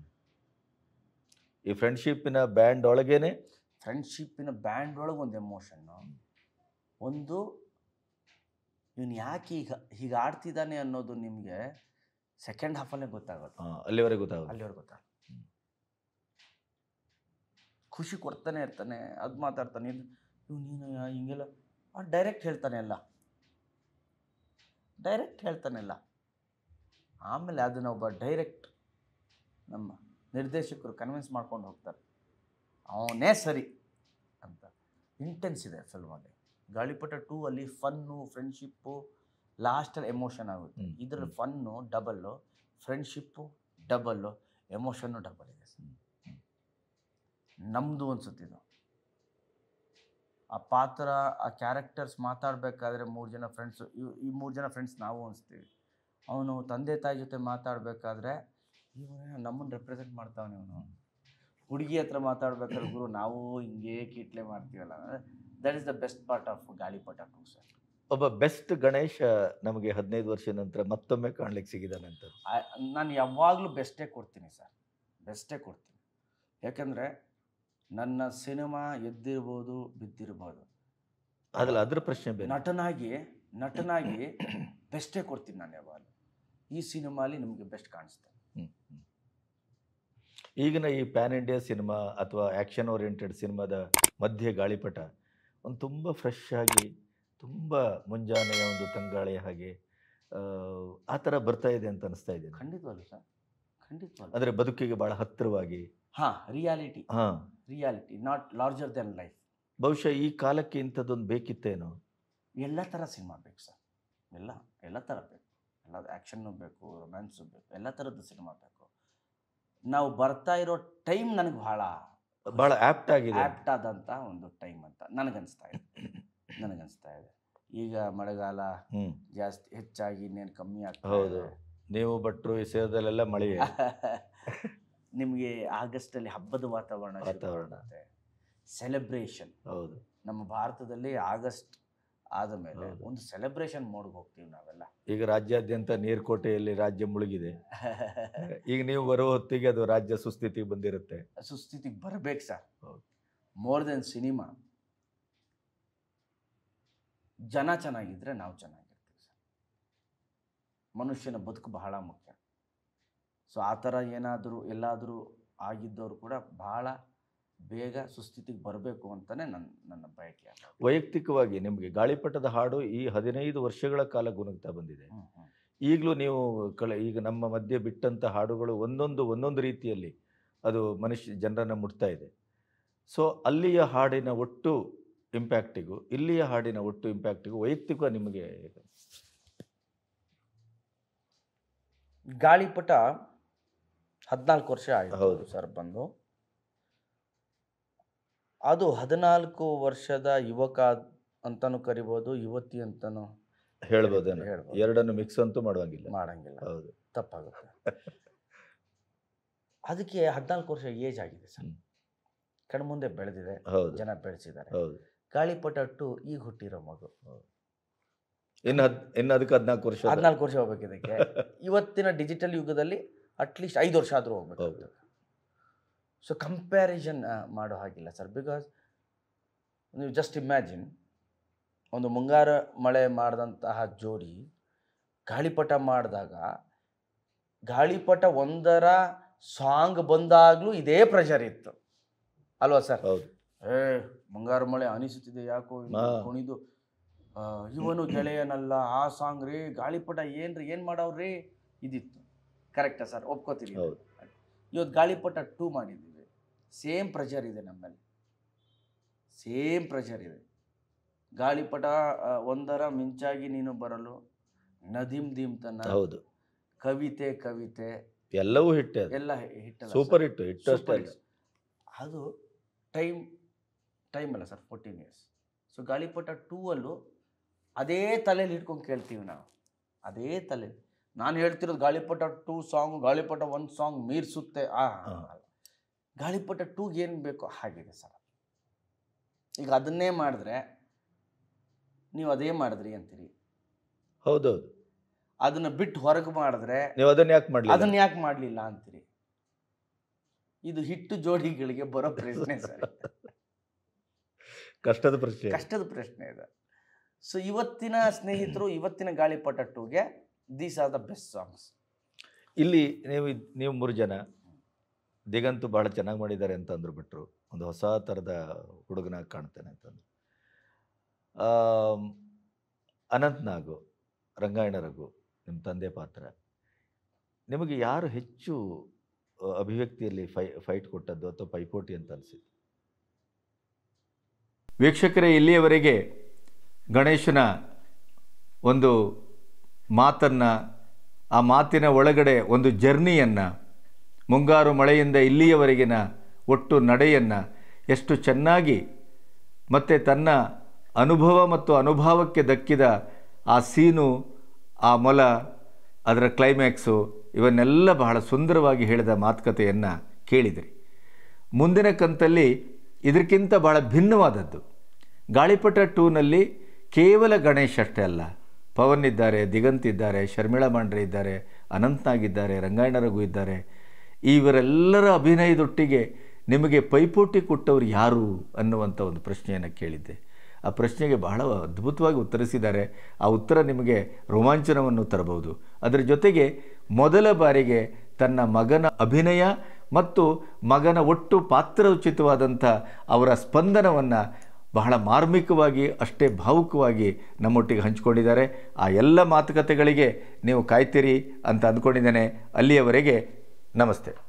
ಈ ಫ್ರೆಂಡ್ಶಿಪ್ಪಿನ ಬ್ಯಾಂಡ್ ಒಳಗೇನೆ ಫ್ರೆಂಡ್ಶಿಪ್ಪಿನ ಬ್ಯಾಂಡ್ ಒಳಗೆ ಒಂದು ಎಮೋಷನ್ನು ಒಂದು ಇವನು ಯಾಕೆ ಈಗ ಹೀಗೆ ಆಡ್ತಿದ್ದಾನೆ ಅನ್ನೋದು ನಿಮಗೆ ಸೆಕೆಂಡ್ ಹಾಫಲ್ಲೇ ಗೊತ್ತಾಗುತ್ತೆ ಆ, ಅಲ್ಲಿವರೆಗೆ ಗೊತ್ತಾಗುತ್ತೆ ಅಲ್ಲಿವರೆಗೆ ಗೊತ್ತಾಗ ಖುಷಿ ಕೊಡ್ತಾನೆ ಇರ್ತಾನೆ ಅದು ಮಾತಾಡ್ತಾನೆ ಇದು ಇವ್ ನೀನು ಯಾ- ಹಿಂಗೆಲ್ಲ ಡೈರೆಕ್ಟ್ ಹೇಳ್ತಾನೆ ಎಲ್ಲ ಡೈರೆಕ್ಟ್ ಹೇಳ್ತಾನೆ ಎಲ್ಲ ಆಮೇಲೆ ಅದನ್ನ ಒಬ್ಬ ಡೈರೆಕ್ಟ್ ನಮ್ಮ ನಿರ್ದೇಶಕರು ಕನ್ವಿನ್ಸ್ ಮಾಡ್ಕೊಂಡು ಹೋಗ್ತಾರೆ ಅವನೇ ಸರಿ ಅಂತ ಇಂಟೆನ್ಸ್ ಇದೆ ಫಿಲ್ಮಲ್ಲಿ ಗಾಳಿಪಟ ಟೂ ಅಲ್ಲಿ ಫನ್ನು ಫ್ರೆಂಡ್ಶಿಪ್ಪು ಲಾಸ್ಟಲ್ಲಿ ಎಮೋಷನ್ ಆಗುತ್ತೆ ಹ್ಮ್, ಇದರಲ್ಲಿ hmm. Fun double friendship double emotion double ಇದೆ ಸರ್ ನಮ್ಮದು ಅನ್ಸುತ್ತಿದ್ದು ಆ ಪಾತ್ರ ಆ ಕ್ಯಾರೆಕ್ಟರ್ಸ್ ಮಾತಾಡಬೇಕಾದ್ರೆ ಮೂರು ಜನ ಫ್ರೆಂಡ್ಸು ಈ ಮೂರು ಜನ ಫ್ರೆಂಡ್ಸ್ ನಾವು ಅನಿಸ್ತೀವಿ ಅವನು ತಂದೆ ತಾಯಿ ಜೊತೆ ಮಾತಾಡಬೇಕಾದ್ರೆ ಇವನು ನಮ್ಮನ್ನು ರೆಪ್ರೆಸೆಂಟ್ ಮಾಡ್ತಾವನೆ ಇವನು ಹುಡುಗಿ ಹತ್ರ ಮಾತಾಡ್ಬೇಕಾದ್ರೆ ಗುರು ನಾವು ಹಿಂಗೆ ಕೀಟ್ಲೆ ಮಾಡ್ತೀವಲ್ಲ that is the best part of Gaalipata two sir ಒಬ್ಬ ಬೆಸ್ಟ್ ಗಣೇಶ ನಮಗೆ ಹದಿನೈದು ವರ್ಷ ನಂತರ ಮತ್ತೊಮ್ಮೆ ಕಾಣ್ಲಿಕ್ಕೆ ಸಿಗಿದಾನೆ ಅಂತ ನಾನು ಯಾವಾಗಲೂ ಬೆಸ್ಟೇ ಕೊಡ್ತೀನಿ ಸರ್ ಬೆಸ್ಟೇ ಕೊಡ್ತೀನಿ ಯಾಕಂದರೆ ನನ್ನ ಸಿನಿಮಾ ಎದ್ದಿರ್ಬೋದು ಬಿದ್ದಿರ್ಬೋದು ಅದಲ್ಲ ಅದ್ರ ಪ್ರಶ್ನೆ ಬೇರೆ ನಟನಾಗಿ ನಟನಾಗಿ ಬೆಸ್ಟೇ ಕೊಡ್ತೀನಿ ನಾನು ಯಾವಾಗಲೂ ಈ ಸಿನಿಮಾಲಿ ನಿಮಗೆ ಬೆಸ್ಟ್ ಕಾಣಿಸ್ತೇನೆ ಹ್ಮ್, ಹ್ಮ್. ಈಗಿನ ಈ ಪ್ಯಾನ್ ಇಂಡಿಯಾ ಸಿನಿಮಾ ಅಥವಾ ಆ್ಯಕ್ಷನ್ ಓರಿಯೆಂಟೆಡ್ ಸಿನಿಮಾದ ಮಧ್ಯೆ ಗಾಳಿಪಟ ಒಂದು ತುಂಬ ಫ್ರೆಶ್ ಆಗಿ ತುಂಬ ಮುಂಜಾನೆಯ ಒಂದು ತಂಗಾಳಿಯ ಹಾಗೆ ಆ, ಆ ಥರ ಬರ್ತಾ ಇದೆ ಅಂತ ಅನಿಸ್ತಾ ಇದೆ ಖಂಡಿತವಲ್ಲ ಸರ್ ಖಂಡಿತವಲ್ಲ ಅಂದರೆ ಬದುಕಿಗೆ ಭಾಳ ಹತ್ತಿರವಾಗಿ ಹಾಂ ರಿಯಾಲಿಟಿ ಹಾಂ reality not larger than life ಬಹುಶಃ ಈ ಕಾಲಕ್ಕೆ ಇಂಥದ್ದೊಂದು ಬೇಕಿತ್ತೇನೋ ಎಲ್ಲ ಥರ ಸಿನಿಮಾ ಬೇಕು ಸರ್ ಎಲ್ಲ ಎಲ್ಲ ಥರ ಬೇಕು ಎಲ್ಲ ಆ್ಯಕ್ಷನ್ನು ಬೇಕು ರೊಮ್ಯಾನ್ಸು ಬೇಕು ಎಲ್ಲ ಥರದ್ದು ಸಿನಿಮಾ ಬೇಕು ನಾವು ಬರ್ತಾ ಇರೋ ಟೈಮ್ ನನಗೆ ಭಾಳ ಭಾಳ ಆ್ಯಪ್ಟ್ ಆಗಿದೆ ಆ್ಯಪ್ಟ್ ಆದಂಥ ಒಂದು ಟೈಮ್ ಅಂತ ನನಗನ್ನಿಸ್ತಾ ಇದೆ ನನಗನ್ನಿಸ್ತಾ ಇದೆ ಈಗ ಮಳೆಗಾಲ ಹ್ಞೂ ಜಾಸ್ತಿ ಹೆಚ್ಚಾಗಿ ಇನ್ನೇನು ಕಮ್ಮಿ ಆಗ್ತಾ ಹೌದು. ಇದೆ. ನೀವು ಭಟ್ರು ಈ ಸೇರಿದಲ್ಲೆಲ್ಲ ಮಳೆ ನಿಮಗೆ ಆಗಸ್ಟಲ್ಲಿ ಹಬ್ಬದ ವಾತಾವರಣ ವಾತಾವರಣ. ಸೆಲೆಬ್ರೇಷನ್ ಹೌದು ನಮ್ಮ ಭಾರತದಲ್ಲಿ ಆಗಸ್ಟ್ ಆದ ಮೇಲೆ ಹೌದು. ಒಂದು ಸೆಲೆಬ್ರೇಷನ್ ಮೋಡ್ಗೆ ಹೋಗ್ತೀವಿ ನಾವೆಲ್ಲ ಈಗ ರಾಜ್ಯಾದ್ಯಂತ ನೀರ್ಕೋಟೆಯಲ್ಲಿ ರಾಜ್ಯ ಮುಳುಗಿದೆ ಈಗ ನೀವು ಬರೋ ಹೊತ್ತಿಗೆ ಅದು ರಾಜ್ಯ ಸುಸ್ಥಿತಿಗೆ ಬಂದಿರುತ್ತೆ ಸುಸ್ಥಿತಿಗೆ ಬರಬೇಕು ಸರ್ ಹೌದು. ಮೋರ್ ದೆನ್ ಸಿನಿಮಾ ಜನ ಚೆನ್ನಾಗಿದ್ರೆ ನಾವು ಚೆನ್ನಾಗಿರ್ತೀವಿ ಸರ್ ಮನುಷ್ಯನ ಬದುಕು ಬಹಳ ಮುಖ್ಯ ಸೊ ಆ ಥರ ಏನಾದರೂ ಎಲ್ಲಾದರೂ ಆಗಿದ್ದವರು ಕೂಡ ಬಹಳ ಬೇಗ ಸುಸ್ಥಿತಿಗೆ ಬರಬೇಕು ಅಂತಲೇ ನನ್ನ ನನ್ನ ಬಯಕೆ ವೈಯಕ್ತಿಕವಾಗಿ ನಿಮಗೆ ಗಾಳಿಪಟದ ಹಾಡು ಈ ಹದಿನೈದು ವರ್ಷಗಳ ಕಾಲ ಗುಣಗ್ತಾ ಬಂದಿದೆ ಹ್ಞೂ ಹ್ಞೂ ಈಗಲೂ ನೀವು ಕಳೆ ಈಗ ನಮ್ಮ ಮಧ್ಯೆ ಬಿಟ್ಟಂಥ ಹಾಡುಗಳು ಒಂದೊಂದು ಒಂದೊಂದು ರೀತಿಯಲ್ಲಿ ಅದು ಮನುಷ್ಯ ಜನರನ್ನು ಮುಟ್ತಾ ಇದೆ ಸೊ ಅಲ್ಲಿಯ ಹಾಡಿನ ಒಟ್ಟು ಇಂಪ್ಯಾಕ್ಟಿಗೂ ಇಲ್ಲಿಯ ಹಾಡಿನ ಒಟ್ಟು ಇಂಪ್ಯಾಕ್ಟಿಗೂ ವೈಯಕ್ತಿಕ ನಿಮಗೆ ಹೇಗೆ? ಗಾಳಿಪಟ ಹದಿನಾಲ್ಕು ವರ್ಷ ಆಯಿತು ಹೌದು. ಸರ್ ಬಂದು ಅದು ಹದಿನಾಲ್ಕು ವರ್ಷದ ಯುವಕ ಅಂತಲೂ ಕರಿಬೋದು ಯುವತಿ ಅಂತಲೂ ಹೇಳ್ಬೋದೇನೋ ಹೇಳ್ಬೋದು. ಎರಡನ್ನು ಮಿಕ್ಸ್ ಅಂತೂ ಮಾಡುವಂಗಿಲ್ಲ ಮಾಡಂಗಿಲ್ಲ ಹೌದು ತಪ್ಪಾಗುತ್ತೆ ಅದಕ್ಕೆ ಹದಿನಾಲ್ಕು ವರ್ಷ ಏಜ್ ಆಗಿದೆ ಸರ್ ಹ್ಮ್. ಕಣ್ಮುಂದೆ ಬೆಳೆದಿದೆ ಹೌದು ಜನ ಬೆಳೆಸಿದ್ದಾರೆ ಹೌದು ಗಾಳಿಪಟ ಟು ಈಗ ಹುಟ್ಟಿರೋ ಮಗು ಇನ್ನು ಹದ್ ಇನ್ನು ಅದಕ್ಕೆ ಹದಿನಾಲ್ಕು ವರ್ಷ ಹದಿನಾಲ್ಕು ವರ್ಷ ಹೋಗ್ಬೇಕು ಇದಕ್ಕೆ ಇವತ್ತಿನ ಡಿಜಿಟಲ್ ಯುಗದಲ್ಲಿ ಅಟ್ಲೀಸ್ಟ್ ಐದು ವರ್ಷ ಆದರೂ ಹೋಗ್ಬೇಕು ಹೌದು. ಸೊ ಕಂಪ್ಯಾರಿಸನ್ ಮಾಡೋ ಹಾಗಿಲ್ಲ ಸರ್ ಬಿಕಾಸ್ ನೀವು ಜಸ್ಟ್ ಇಮ್ಯಾಜಿನ್ ಒಂದು ಮುಂಗಾರ ಮಳೆ ಮಾಡಿದಂತಹ ಜೋಡಿ ಗಾಳಿಪಟ ಮಾಡಿದಾಗ ಗಾಳಿಪಟ ಒಂದರ ಸಾಂಗ್ ಬಂದಾಗಲೂ ಇದೇ ಪ್ರೆಷರ್ ಇತ್ತು ಅಲ್ವಾ ಸರ್ ಹೌದು ಏ ಮುಂಗಾರು ಮಳೆ ಅನಿಸುತ್ತಿದೆ ಯಾಕೋ ಇಲ್ಲಿ ಹಾ. ಕುಣಿದು ಆ, ಇವನು ಗೆಳೆಯನಲ್ಲ ಆ ಸಾಂಗ್ ರೀ ಗಾಳಿಪಟ ಏನ್ರಿ ಏನ್ ಮಾಡವ್ರಿ ಇದಿತ್ತು ಕರೆಕ್ಟಾ ಸರ್ ಒಪ್ಕೋತೀರಿ ಹೌದು. ಇವತ್ತು ಗಾಳಿಪಟ ಟೂ ಮಾಡಿದ್ದೀವಿ ಸೇಮ್ ಪ್ರೆಷರ್ ಇದೆ ನಮ್ಮಲ್ಲಿ ಸೇಮ್ ಪ್ರೆಷರ್ ಇದೆ ಗಾಳಿಪಟ ಆ, ಒಂದರ ಮಿಂಚಾಗಿ ನೀನು ಬರಲು ನದಿಮ್ ದಿಮ್ತನ ಹೌದು ಕವಿತೆ ಕವಿತೆ ಎಲ್ಲವೂ ಹಿಟ್ಟೆ ಅದು ಎಲ್ಲ ಹಿಟ್ ಸೂಪರ್ ಹಿಟ್ಟು ಹಿಟ್ಟು ಅಷ್ಟೇ ಸೂಪರ್ ಅಲ್ಲ. ಅದು ಟೈಮ್ ಟೈಮ್ ಅಲ್ಲ sir fourteen years so Gaalipata two ಅಲ್ಲೂ ಅದೇ ತಲೆಯಲ್ಲಿ ಇಟ್ಕೊಂಡು ಕೇಳ್ತೀವಿ ನಾವು ಅದೇ ತಲೆ ನಾನು ಹೇಳ್ತಿರೋದು ಗಾಳಿಪಟ ಟೂ ಸಾಂಗ್ ಗಾಳಿಪಟ ಒಂದು ಸಾಂಗ್ ಮೀರಿಸುತ್ತೆ ಆ ಹಾ. ಅಲ್ಲ. ಗಾಳಿಪಟ ಟೂಗೆ ಏನು ಬೇಕೋ ಹಾಗಿದೆ ಸರ್ ಈಗ ಅದನ್ನೇ ಮಾಡಿದ್ರೆ ನೀವು ಅದೇ ಮಾಡಿದ್ರಿ ಅಂತೀರಿ ಹೌದೌದು ಅದನ್ನ ಬಿಟ್ಟು ಹೊರಗೆ ಮಾಡಿದ್ರೆ ನೀವು ಅದನ್ನ ಯಾಕೆ ಮಾಡಲಿ ಅದನ್ನ ಯಾಕೆ ಮಾಡಲಿಲ್ಲ ಅಂತೀರಿ ಇದು ಹಿಟ್ಟು ಜೋಡಿಗಳಿಗೆ ಬರೋ ಪ್ರಶ್ನೆ ಸರ್ ಕಷ್ಟದ ಪ್ರಶ್ನೆ ಕಷ್ಟದ ಪ್ರಶ್ನೆ ಇದೆ ಸೊ ಇವತ್ತಿನ ಸ್ನೇಹಿತರು ಇವತ್ತಿನ ಗಾಳಿಪಟ ಟೂಗೆ these are the best songs ಇಲ್ಲಿ ನೀವು ಇದ್- ನೀವು ಮೂರು ಜನ ದಿಗಂತು ಬಹಳ ಚೆನ್ನಾಗಿ ಮಾಡಿದ್ದಾರೆ ಅಂತ ಅಂದ್ರು ಬಿಟ್ರು ಒಂದು ಹೊಸ ಥರದ ಹುಡುಗನಾಗಿ ಕಾಣ್ತಾನೆ ಅಂತಂದ್ರು ಆಮ್, ಅನಂತ್ ನಾಗು ರಂಗಾಯಣ ರಘು ನಿಮ್ಮ ತಂದೆ ಪಾತ್ರ ನಿಮಗೆ ಯಾರು ಹೆಚ್ಚು ಆ, ಅಭಿವ್ಯಕ್ತಿಯಲ್ಲಿ ಫೈ ಫೈಟ್ ಕೊಟ್ಟದ್ದು ಅಥವಾ ಪೈಪೋಟಿ ಅಂತ ಅನಿಸಿತು ವೀಕ್ಷಕರೇ ಇಲ್ಲಿಯವರೆಗೆ ಗಣೇಶನ ಒಂದು ಮಾತನ್ನು ಆ ಮಾತಿನ ಒಳಗಡೆ ಒಂದು ಜರ್ನಿಯನ್ನು ಮುಂಗಾರು ಮಳೆಯಿಂದ ಇಲ್ಲಿಯವರೆಗಿನ ಒಟ್ಟು ನಡೆಯನ್ನು ಎಷ್ಟು ಚೆನ್ನಾಗಿ ಮತ್ತು ತನ್ನ ಅನುಭವ ಮತ್ತು ಅನುಭವಕ್ಕೆ ದಕ್ಕಿದ ಆ ಸೀನು ಆ ಮೊಲ ಅದರ ಕ್ಲೈಮ್ಯಾಕ್ಸು ಇವನ್ನೆಲ್ಲ ಬಹಳ ಸುಂದರವಾಗಿ ಹೇಳಿದ ಮಾತುಕತೆಯನ್ನು ಕೇಳಿದಿರಿ ಮುಂದಿನ ಕಂತಲ್ಲಿ ಇದಕ್ಕಿಂತ ಬಹಳ ಭಿನ್ನವಾದದ್ದು ಗಾಳಿಪಟ ಟೂನಲ್ಲಿ ಕೇವಲ ಗಣೇಶ್ ಅಷ್ಟೇ ಅಲ್ಲ ಪವನ್ ಇದ್ದಾರೆ ದಿಗಂತ್ ಇದ್ದಾರೆ ಶರ್ಮಿಳಾ ಮಾಂಡ್ರೆ ಇದ್ದಾರೆ ಅನಂತ್ನಾಗ್ ಇದ್ದಾರೆ ರಂಗಾಯಣ ರಘು ಇದ್ದಾರೆ ಇವರೆಲ್ಲರ ಅಭಿನಯದೊಟ್ಟಿಗೆ ನಿಮಗೆ ಪೈಪೋಟಿ ಕೊಟ್ಟವರು ಯಾರು ಅನ್ನುವಂಥ ಒಂದು ಪ್ರಶ್ನೆಯನ್ನು ಕೇಳಿದ್ದೆ ಆ ಪ್ರಶ್ನೆಗೆ ಬಹಳ ಅದ್ಭುತವಾಗಿ ಉತ್ತರಿಸಿದ್ದಾರೆ ಆ ಉತ್ತರ ನಿಮಗೆ ರೋಮಾಂಚನವನ್ನು ತರಬಹುದು ಅದರ ಜೊತೆಗೆ ಮೊದಲ ಬಾರಿಗೆ ತನ್ನ ಮಗನ ಅಭಿನಯ ಮತ್ತು ಮಗನ ಒಟ್ಟು ಪಾತ್ರೋಚಿತವಾದಂಥ ಅವರ ಸ್ಪಂದನವನ್ನು ಬಹಳ ಮಾರ್ಮಿಕವಾಗಿ ಅಷ್ಟೇ ಭಾವುಕವಾಗಿ ನಮ್ಮೊಟ್ಟಿಗೆ ಹಂಚಿಕೊಂಡಿದ್ದಾರೆ ಆ ಎಲ್ಲ ಮಾತುಕತೆಗಳಿಗೆ ನೀವು ಕಾಯ್ತೀರಿ ಅಂತ ಅಂದ್ಕೊಂಡಿದ್ದೇನೆ ಅಲ್ಲಿಯವರೆಗೆ ನಮಸ್ತೆ